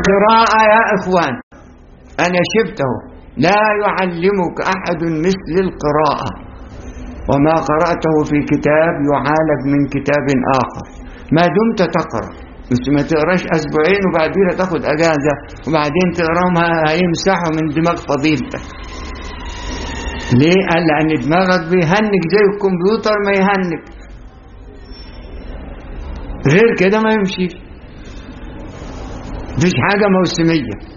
القراءة يا إخوان أنا شفته لا يعلمك أحد مثل القراءة وما قرأته في كتاب يعالج من كتاب آخر ما دمت تقرأ بس ما تقراش أسبوعين وبعدين تاخد أجازة وبعدين تقراهم هيمسحوا من دماغ فضيلتك ليه؟ قال لأن دماغك بيهنج زي الكمبيوتر ما يهنج غير كده ما يمشيش مفيش حاجة موسمية